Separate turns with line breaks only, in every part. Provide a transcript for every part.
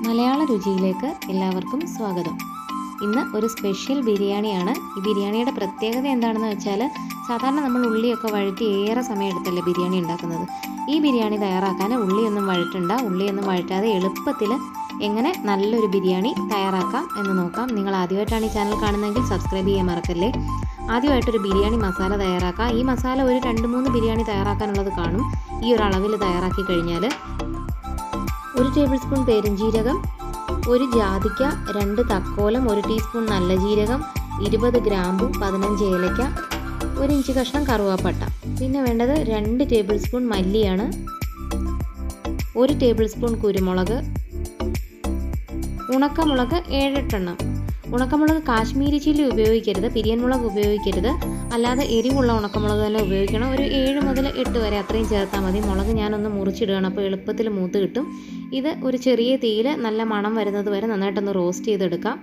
മലയാള രുചിയിലേക്ക് എല്ലാവർക്കും സ്വാഗതം ഇന്ന് ഒരു സ്പെഷ്യൽ ബിരിയാണിയാണ് ഈ ബിരിയാണിയുടെ പ്രത്യേകത എന്താണെന്ന് വെച്ചാൽ സാധാരണ നമ്മൾ ഉള്ളിയൊക്കെ വഴറ്റി ഏറെ സമയം എടുത്തല്ലേ ബിരിയാണി ഉണ്ടാക്കുന്നത് ഈ ബിരിയാണി തയ്യാറാക്കാൻ ഉള്ളിയൊന്നും വഴറ്റണ്ട ഉള്ളിയൊന്നും വഴറ്റാതെ എളുപ്പത്തിൽ എങ്ങനെ നല്ലൊരു ബിരിയാണി തയ്യാറാക്കാം എന്ന് നോക്കാം നിങ്ങൾ ആദ്യമായിട്ടാണ് ഈ ചാനൽ കാണുന്നതെങ്കിൽ സബ്സ്ക്രൈബ് ചെയ്യാൻ മറക്കല്ലേ ആദ്യമായിട്ടൊരു ബിരിയാണി മസാല തയ്യാറാക്കാം ഈ മസാല ഒരു രണ്ട് മൂന്ന് ബിരിയാണി തയ്യാറാക്കാനുള്ളത് കാണും ഈ ഒരു അളവിൽ തയ്യാറാക്കി കഴിഞ്ഞാൽ ഒരു ടേബിൾ സ്പൂൺ പെരുംജീരകം ഒരു ജാതിക്ക രണ്ട് തക്കോലം ഒരു ടീസ്പൂൺ നല്ല ജീരകം ഇരുപത് ഗ്രാമ്പു പതിനഞ്ച് ഏലക്ക ഒരു ഇഞ്ച് കഷ്ണം കറുവാപ്പട്ട പിന്നെ വേണ്ടത് രണ്ട് ടേബിൾ സ്പൂൺ മല്ലിയാണ് ഒരു ടേബിൾ സ്പൂൺ കുരുമുളക് ഉണക്കമുളക് ഏഴെട്ടെണ്ണം ഉണക്കമുളക് കാശ്മീരി ചില്ലി ഉപയോഗിക്കരുത് പിരിയൻ മുളക് ഉപയോഗിക്കരുത് അല്ലാതെ എരിവുള്ള ഉണക്കമുളക് തന്നെ ഉപയോഗിക്കണം ഒരു ഏഴ് മുതൽ എട്ട് വരെ അത്രയും ചേർത്താൽ മതി മുളക് ഞാനൊന്ന് മുറിച്ചിടുകയാണ് അപ്പോൾ എളുപ്പത്തിൽ മൂത്ത് കിട്ടും ഇത് ഒരു ചെറിയ തീയിൽ നല്ല മണം വരുന്നത് വരെ നന്നായിട്ടൊന്ന് റോസ്റ്റ് ചെയ്തെടുക്കാം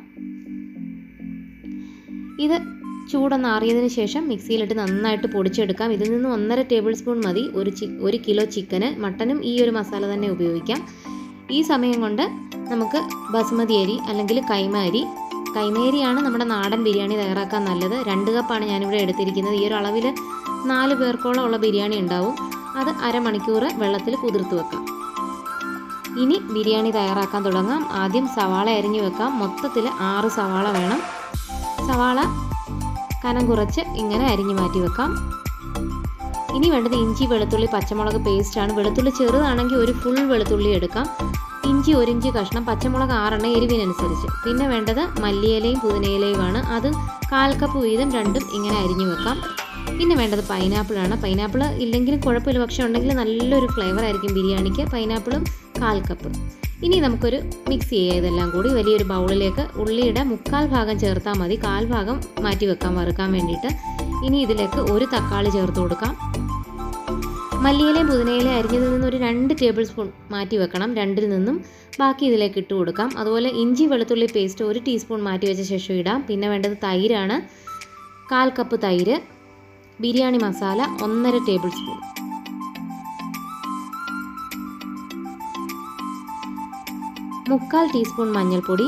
ഇത് ചൂടൊന്ന് ആറിയതിന് ശേഷം മിക്സിയിലിട്ട് നന്നായിട്ട് പൊടിച്ചെടുക്കാം ഇതിൽ നിന്ന് ഒന്നര ടേബിൾ സ്പൂൺ മതി ഒരു ചി ഒരു കിലോ ചിക്കന് മട്ടനും ഈ ഒരു മസാല തന്നെ ഉപയോഗിക്കാം ഈ സമയം കൊണ്ട് നമുക്ക് ബസുമതി അരി അല്ലെങ്കിൽ കൈമ അരി കൈമേരിയാണ് നമ്മുടെ നാടൻ ബിരിയാണി തയ്യാറാക്കാൻ നല്ലത് രണ്ട് കപ്പാണ് ഞാനിവിടെ എടുത്തിരിക്കുന്നത് ഈ ഒരു അളവിൽ നാല് പേർക്കോളം ഉള്ള ബിരിയാണി ഉണ്ടാവും അത് അരമണിക്കൂർ വെള്ളത്തിൽ കുതിർത്ത് വെക്കാം ഇനി ബിരിയാണി തയ്യാറാക്കാൻ തുടങ്ങാം ആദ്യം സവാള അരിഞ്ഞു വെക്കാം മൊത്തത്തിൽ ആറ് സവാള വേണം സവാള കനം കുറച്ച് ഇങ്ങനെ അരിഞ്ഞു മാറ്റി വെക്കാം ഇനി വേണ്ടത് ഇഞ്ചി വെളുത്തുള്ളി പച്ചമുളക് പേസ്റ്റാണ് വെളുത്തുള്ളി ചെറുതാണെങ്കിൽ ഒരു ഫുൾ വെളുത്തുള്ളി എടുക്കാം ഇഞ്ചി ഒരു ഇഞ്ച് കഷ്ണം പച്ചമുളക് ആറെണ്ണം എരിവിനനുസരിച്ച് പിന്നെ വേണ്ടത് മല്ലിയിലയും പുതിനയിലയുമാണ് അത് കാൽ കപ്പ് വീതം രണ്ടും ഇങ്ങനെ അരിഞ്ഞു വെക്കാം പിന്നെ വേണ്ടത് പൈനാപ്പിളാണ് പൈനാപ്പിൾ ഇല്ലെങ്കിലും കുഴപ്പമില്ല പക്ഷെ ഉണ്ടെങ്കിൽ നല്ലൊരു ഫ്ലേവർ ആയിരിക്കും ബിരിയാണിക്ക് പൈനാപ്പിളും കാൽ കപ്പ് ഇനി നമുക്കൊരു മിക്സ് ചെയ്യാം ഇതെല്ലാം കൂടി വലിയൊരു ബൗളിലേക്ക് ഉള്ളിയുടെ മുക്കാൽ ഭാഗം ചേർത്താൽ മതി കാൽ ഭാഗം മാറ്റി വെക്കാൻ വറുക്കാൻ വേണ്ടിയിട്ട് ഇനി ഇതിലേക്ക് ഒരു തക്കാളി ചേർത്ത് കൊടുക്കാം മല്ലിയിലയും പുതിനയിലയും അരിഞ്ഞതിൽ നിന്ന് ഒരു രണ്ട് ടേബിൾ സ്പൂൺ മാറ്റി വെക്കണം രണ്ടിൽ നിന്നും ബാക്കി ഇതിലേക്ക് ഇട്ട് കൊടുക്കാം അതുപോലെ ഇഞ്ചി വെളുത്തുള്ളി പേസ്റ്റ് ഒരു ടീസ്പൂൺ മാറ്റി വെച്ച ശേഷം ഇടാം പിന്നെ വേണ്ടത് തൈരാണ് കാൽ കപ്പ് തൈര് ബിരിയാണി മസാല ഒന്നര ടേബിൾ സ്പൂൺ മുക്കാൽ ടീസ്പൂൺ മഞ്ഞൾപ്പൊടി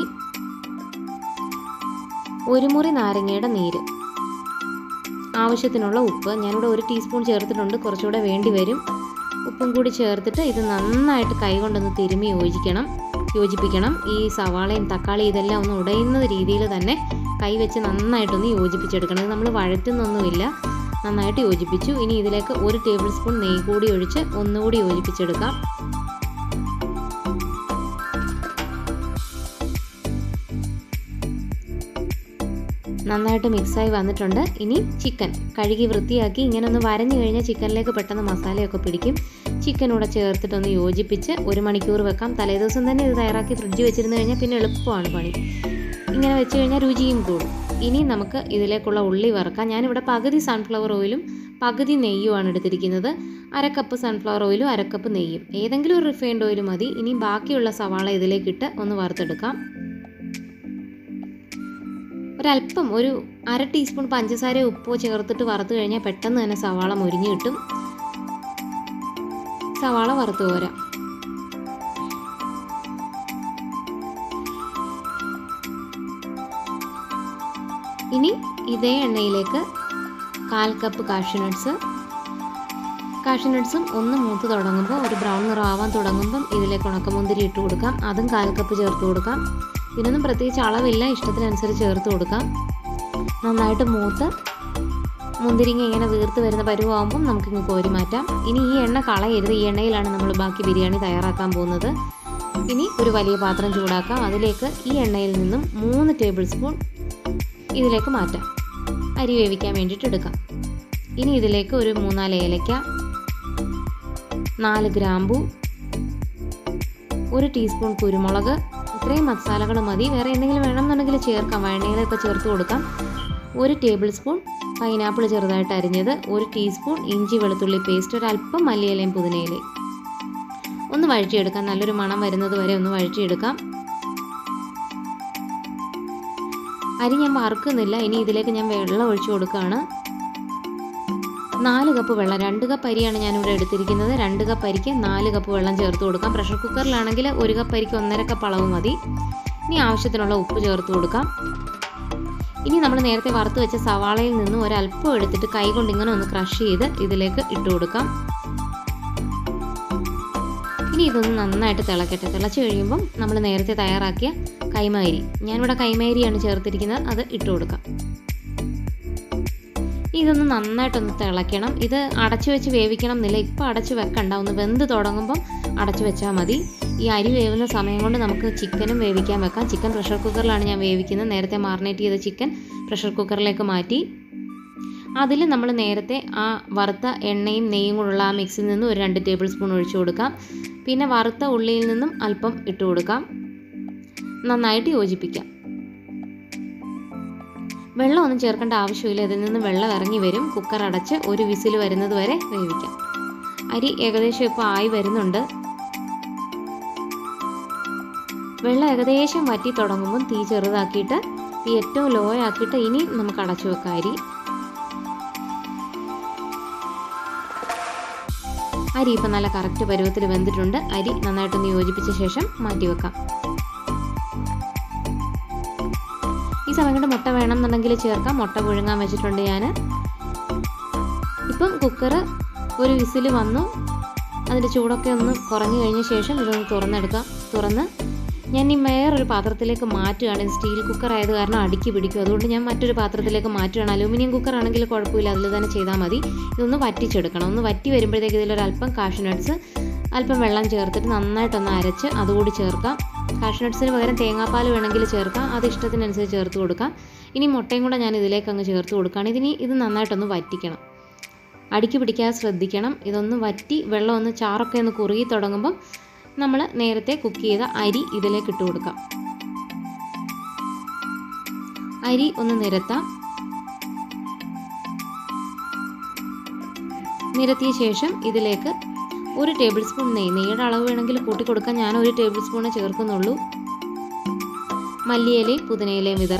ഒരു മുറി നാരങ്ങയുടെ നീര് ആവശ്യത്തിനുള്ള ഉപ്പ് ഞാനിവിടെ ഒരു ടീസ്പൂൺ ചേർത്തിട്ടുണ്ട് കുറച്ചുകൂടെ വേണ്ടി വരും ഉപ്പും കൂടി ചേർത്തിട്ട് ഇത് നന്നായിട്ട് കൈകൊണ്ടൊന്ന് തിരുമ്മി യോജിക്കണം യോജിപ്പിക്കണം ഈ സവാളയും തക്കാളി ഇതെല്ലാം ഒന്ന് ഉടയുന്ന രീതിയിൽ തന്നെ കൈ വെച്ച് നന്നായിട്ടൊന്ന് യോജിപ്പിച്ചെടുക്കണം ഇത് നമ്മൾ വഴറ്റുന്നൊന്നുമില്ല നന്നായിട്ട് യോജിപ്പിച്ചു ഇനി ഇതിലേക്ക് ഒരു ടേബിൾ സ്പൂൺ നെയ്യ് കൂടി ഒഴിച്ച് ഒന്നുകൂടി യോജിപ്പിച്ചെടുക്കാം നന്നായിട്ട് മിക്സായി വന്നിട്ടുണ്ട് ഇനി ചിക്കൻ കഴുകി വൃത്തിയാക്കി ഇങ്ങനെ ഒന്ന് വരഞ്ഞു കഴിഞ്ഞാൽ ചിക്കനിലേക്ക് പെട്ടെന്ന് മസാലയൊക്കെ പിടിക്കും ചിക്കനൂടെ ചേർത്തിട്ടൊന്ന് യോജിപ്പിച്ച് ഒരു മണിക്കൂർ വെക്കാം തലേദിവസം തന്നെ ഇത് തയ്യാറാക്കി ഫ്രിഡ്ജ് വെച്ചിരുന്നു കഴിഞ്ഞാൽ പിന്നെ എളുപ്പമാണ് പണി ഇങ്ങനെ വെച്ച് കഴിഞ്ഞാൽ രുചിയും കൂടും ഇനി നമുക്ക് ഇതിലേക്കുള്ള ഉള്ളി വറുക്കാം ഞാനിവിടെ പകുതി സൺഫ്ലവർ ഓയിലും പകുതി നെയ്യുമാണ് എടുത്തിരിക്കുന്നത് അരക്കപ്പ് സൺഫ്ലവർ ഓയിലും അരക്കപ്പ് നെയ്യും ഏതെങ്കിലും ഒരു റിഫൈൻഡ് ഓയിൽ മതി ഇനി ബാക്കിയുള്ള സവാള ഇതിലേക്കിട്ട് ഒന്ന് വറുത്തെടുക്കാം ഒരല്പം ഒരു അര ടീസ്പൂൺ പഞ്ചസാര ഉപ്പോ ചേർത്തിട്ട് വറുത്ത് കഴിഞ്ഞാൽ പെട്ടെന്ന് തന്നെ സവാള മുരിഞ്ഞ് കിട്ടും സവാള വറുത്ത് പോരാം ഇനി ഇതേ എണ്ണയിലേക്ക് കാൽ കപ്പ് കാഷ്യൂ നട്ട്സ് കാഷ്യൂ നട്ട്സും ഒന്ന് മൂത്ത് തുടങ്ങുമ്പോൾ ഒരു ബ്രൗൺ നിറമാവാൻ തുടങ്ങുമ്പം ഇതിലേക്ക് ഉണക്കമുന്തിരി ഇട്ട് കൊടുക്കാം അതും കാൽ കപ്പ് ചേർത്ത് കൊടുക്കാം ഇതിനൊന്നും പ്രത്യേകിച്ച് അളവില്ല ഇഷ്ടത്തിനനുസരിച്ച് ചേർത്ത് കൊടുക്കാം നന്നായിട്ട് മൂത്ത് മുന്തിരിങ്ങ ഇങ്ങനെ വീർത്ത് വരുന്ന പരുവാകുമ്പം നമുക്കിങ്ങ് കോരി മാറ്റാം ഇനി ഈ എണ്ണ കളയരുത് ഈ എണ്ണയിലാണ് നമ്മൾ ബാക്കി ബിരിയാണി തയ്യാറാക്കാൻ പോകുന്നത് ഇനി ഒരു വലിയ പാത്രം ചൂടാക്കാം അതിലേക്ക് ഈ എണ്ണയിൽ നിന്നും മൂന്ന് ടേബിൾ സ്പൂൺ ഇതിലേക്ക് മാറ്റാം അരി വേവിക്കാൻ വേണ്ടിയിട്ട് എടുക്കാം ഇനി ഇതിലേക്ക് ഒരു മൂന്നാല് ഏലയ്ക്ക നാല് ഗ്രാമ്പു ഒരു ടീസ്പൂൺ കുരുമുളക് ഇത്രയും മസാലകൾ മതി വേറെ എന്തെങ്കിലും വേണമെന്നുണ്ടെങ്കിൽ ചേർക്കാം വഴണയിലൊക്കെ ചേർത്ത് കൊടുക്കാം ഒരു ടേബിൾ സ്പൂൺ പൈനാപ്പിൾ ചെറുതായിട്ട് അരിഞ്ഞത് ഒരു ടീസ്പൂൺ ഇഞ്ചി വെളുത്തുള്ളി പേസ്റ്റ് ഒരു അല്പം മല്ലിയിലയും പുതിനയിലയും ഒന്ന് വഴറ്റിയെടുക്കാം നല്ലൊരു മണം വരുന്നത് വരെ ഒന്ന് വഴറ്റിയെടുക്കാം അരി ഞാൻ വറുക്കുന്നില്ല ഇനി ഇതിലേക്ക് ഞാൻ വെള്ളം ഒഴിച്ചു കൊടുക്കുകയാണ് നാല് കപ്പ് വെള്ളം രണ്ട് കപ്പ് അരിയാണ് ഞാനിവിടെ എടുത്തിരിക്കുന്നത് രണ്ട് കപ്പ് അരിക്ക് നാല് കപ്പ് വെള്ളം ചേർത്ത് കൊടുക്കാം പ്രഷർ കുക്കറിലാണെങ്കിൽ ഒരു കപ്പ് അരിക്ക് ഒന്നര കപ്പ് അളവ് മതി ഇനി ആവശ്യത്തിനുള്ള ഉപ്പ് ചേർത്ത് കൊടുക്കാം ഇനി നമ്മൾ നേരത്തെ വറുത്ത് വെച്ച സവാളയിൽ നിന്നും ഒരല്പം എടുത്തിട്ട് കൈ കൊണ്ട് ഇങ്ങനെ ഒന്ന് ക്രഷ് ചെയ്ത് ഇതിലേക്ക് ഇട്ട് കൊടുക്കാം ഇനി ഇതൊന്ന് നന്നായിട്ട് തിളക്കട്ടെ തിളച്ച് കഴിയുമ്പം നമ്മൾ നേരത്തെ തയ്യാറാക്കിയ കൈമേരി ഞാനിവിടെ കൈമേരിയാണ് ചേർത്തിരിക്കുന്നത് അത് ഇട്ട് കൊടുക്കാം ഇതൊന്ന് നന്നായിട്ടൊന്ന് തിളയ്ക്കണം ഇത് അടച്ചു വെച്ച് വേവിക്കണം എന്നില്ല ഇപ്പോൾ അടച്ച് വെക്കണ്ട ഒന്ന് വെന്ത് തുടങ്ങുമ്പം അടച്ചു വെച്ചാൽ മതി ഈ അരി വേവുന്ന സമയം കൊണ്ട് നമുക്ക് ചിക്കനും വേവിക്കാൻ വെക്കാം ചിക്കൻ പ്രഷർ കുക്കറിലാണ് ഞാൻ വേവിക്കുന്നത് നേരത്തെ മാറിനേറ്റ് ചെയ്ത ചിക്കൻ പ്രഷർ കുക്കറിലേക്ക് മാറ്റി അതിൽ നമ്മൾ നേരത്തെ ആ വറുത്ത എണ്ണയും നെയ്യും കൂടെയുള്ള ആ മിക്സിൽ നിന്ന് ഒരു രണ്ട് ടേബിൾ സ്പൂൺ ഒഴിച്ചു കൊടുക്കാം പിന്നെ വറുത്ത ഉള്ളിയിൽ നിന്നും അല്പം ഇട്ട് കൊടുക്കാം നന്നായിട്ട് യോജിപ്പിക്കാം വെള്ളമൊന്നും ചേർക്കേണ്ട ആവശ്യമില്ല ഇതിൽ നിന്ന് വെള്ളം ഇറങ്ങി വരും കുക്കർ അടച്ച് ഒരു വിസിൽ വരുന്നത് വരെ വേവിക്കാം അരി ഏകദേശം ഇപ്പോൾ ആയി വരുന്നുണ്ട് വെള്ളം ഏകദേശം വറ്റി തുടങ്ങുമ്പോൾ തീ ചെറുതാക്കിയിട്ട് തീ ഏറ്റവും ലോ ആക്കിയിട്ട് ഇനി നമുക്ക് അടച്ചു വെക്കാം അരി അരി ഇപ്പം നല്ല കറക്റ്റ് പരുവത്തിൽ വെന്തിട്ടുണ്ട് അരി നന്നായിട്ടൊന്ന് യോജിപ്പിച്ച ശേഷം മാറ്റി വെക്കാം ഈ സമയം കൊണ്ട് മുട്ട വേണമെന്നുണ്ടെങ്കിൽ ചേർക്കാം മുട്ട പുഴുങ്ങാൻ വെച്ചിട്ടുണ്ട് ഞാൻ ഇപ്പം കുക്കർ ഒരു വിസിൽ വന്നു അതിൻ്റെ ചൂടൊക്കെ ഒന്ന് കുറഞ്ഞു കഴിഞ്ഞ ശേഷം ഇതൊന്ന് തുറന്നെടുക്കാം തുറന്ന് ഞാൻ ഈ വേറൊരു പാത്രത്തിലേക്ക് മാറ്റുകയാണ് സ്റ്റീൽ കുക്കർ ആയത് കാരണം അടുക്കി പിടിക്കും അതുകൊണ്ട് ഞാൻ മറ്റൊരു പാത്രത്തിലേക്ക് മാറ്റുകയാണ് അലൂമിനിയം കുക്കർ ആണെങ്കിൽ കുഴപ്പമില്ല അതിൽ തന്നെ ചെയ്താൽ മതി ഇതൊന്ന് വറ്റിച്ചെടുക്കണം ഒന്ന് വറ്റി വരുമ്പോഴത്തേക്ക് ഇതിലൊരല്പം കാഷ്യൂ നട്ട്സ് അല്പം വെള്ളം ചേർത്തിട്ട് നന്നായിട്ടൊന്ന് അരച്ച് അതുകൂടി ചേർക്കാം കാഷ്യൂ നട്ട്സിന് പകരം തേങ്ങാപ്പാൽ വേണമെങ്കിൽ ചേർക്കാം അത് ഇഷ്ടത്തിനനുസരിച്ച് ചേർത്ത് കൊടുക്കാം ഇനി മുട്ടയും കൂടെ ഞാൻ ഇതിലേക്ക് അങ്ങ് ചേർത്ത് കൊടുക്കുകയാണ് ഇതിനി ഇത് നന്നായിട്ടൊന്ന് വറ്റിക്കണം അടുക്കി പിടിക്കാതെ ശ്രദ്ധിക്കണം ഇതൊന്ന് വറ്റി വെള്ളം ഒന്ന് ചാറൊക്കെ ഒന്ന് കുറുകി തുടങ്ങുമ്പം നമ്മൾ നേരത്തെ കുക്ക് ചെയ്ത അരി ഇതിലേക്ക് ഇട്ട് കൊടുക്കാം അരി ഒന്ന് നിരത്താം നിരത്തിയ ശേഷം ഇതിലേക്ക് ഒരു ടേബിൾ സ്പൂൺ നെയ്യ് നെയ്യുടെ അളവ് വേണമെങ്കിൽ കൂട്ടി കൊടുക്കാൻ ഞാൻ ഒരു ടേബിൾ സ്പൂണേ ചേർക്കുന്നുള്ളൂ മല്ലിയിലയും പുതിനയിലയും വിതറ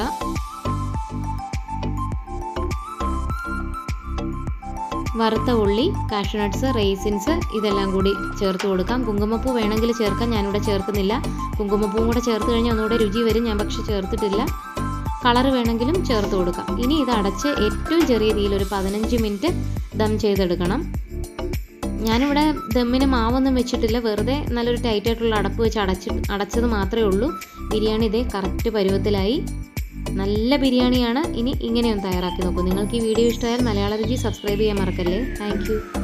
വറുത്ത ഉള്ളി കാഷ്യൂ നട്ട്സ് റേസിൻസ് ഇതെല്ലാം കൂടി ചേർത്ത് കൊടുക്കാം കുങ്കുമപ്പൂ വേണമെങ്കിൽ ചേർക്കാം ഞാനിവിടെ ചേർക്കുന്നില്ല കുങ്കുമപ്പൂവും കൂടെ ചേർത്ത് കഴിഞ്ഞാൽ ഒന്നുകൂടെ രുചി വരും ഞാൻ പക്ഷെ ചേർത്തിട്ടില്ല കളർ വേണമെങ്കിലും ചേർത്ത് കൊടുക്കാം ഇനി ഇത് അടച്ച് ഏറ്റവും ചെറിയ തീയിൽ ഒരു പതിനഞ്ച് മിനിറ്റ് ദം ചെയ്തെടുക്കണം ഞാനിവിടെ ദമ്മിന് മാവൊന്നും വെച്ചിട്ടില്ല വെറുതെ നല്ലൊരു ടൈറ്റായിട്ടുള്ള അടപ്പ് വെച്ച് അടച്ച് അടച്ചത് മാത്രമേ ഉള്ളൂ ബിരിയാണി ഇതേ കറക്റ്റ് പരുവത്തിലായി നല്ല ബിരിയാണിയാണ് ഇനി ഇങ്ങനെയൊന്ന് തയ്യാറാക്കി നോക്കൂ നിങ്ങൾക്ക് ഈ വീഡിയോ ഇഷ്ടമായാൽ മലയാള രുചി സബ്സ്ക്രൈബ് ചെയ്യാൻ മറക്കല്ലേ താങ്ക്